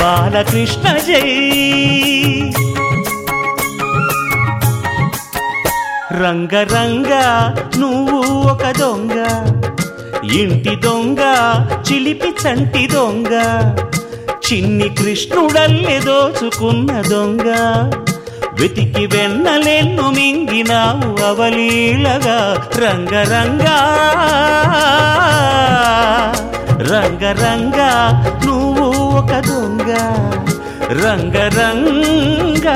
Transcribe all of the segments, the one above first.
బాలకృష్ణ జై రంగ రంగ నువ్వు ఒక దొంగ ఇంటి దొంగ చిలిపి చంటి దొంగ చిన్ని కృష్ణుడల్లె దోచుకున్న దొంగ వెతికి వెన్నలెన్ను మింగినావు అవలీలగా రంగ రంగా రంగ రంగ నువ్వు ఒక దొంగ రంగ రంగా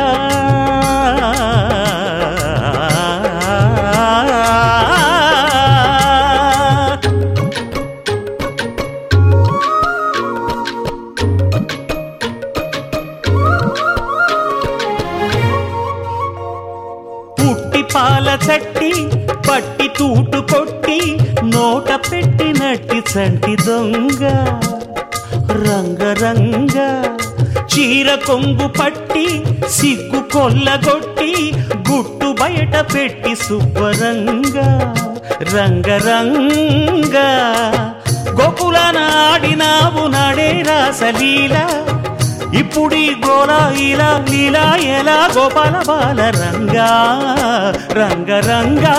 పుట్టి పాల చట్టి పట్టి తూటు కొట్టి నోట పెట్టినట్టి చంటి దొంగ రంగ రంగ చీర కొంగు పట్టి సిగ్గు కొల్లగొట్టి గుట్టు బయట పెట్టి శుభ్రంగ రంగ రంగ గోకులాన ఆడినావు నాడే రాసలీల ఇప్పుడు ఈ గోలా ఇలా లీలా ఎలా గోపాల బాల రంగా రంగ రంగా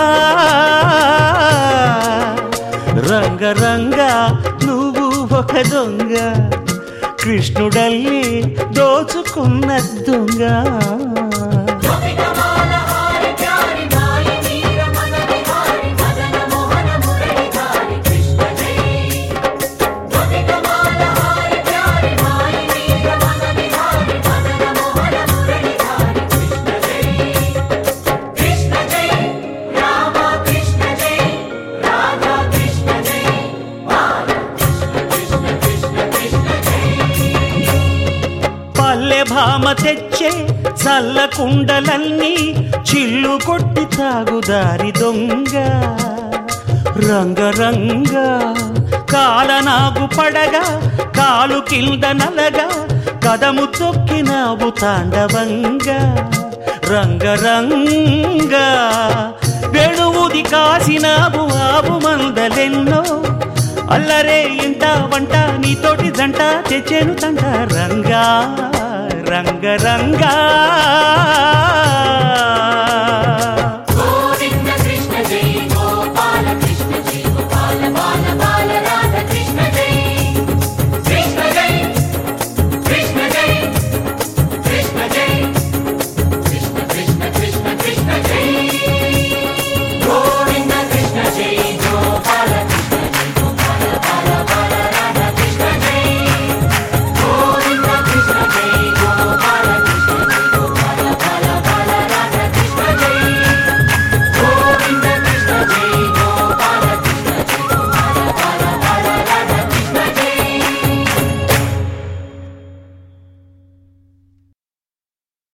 రంగ రంగా నువ్వు ఒక దొంగ కృష్ణుడల్లి దోచుకున్న దొంగ పల్లె భామ తెచ్చే చల్ల కుండలన్నీ చిల్లు కొట్టి తాగుదారి దొంగ రంగ రంగ కాలనాగు పడగా కాలు కింద నలగా కదము తొక్కినావు తాండవంగా రంగ రంగ వెణువుది కాసినావు ఆవు మందలెన్నో అల్లరే ఇంట వంట నీతోటి జంట తెచ్చేను తంట రంగా రంగ రంగా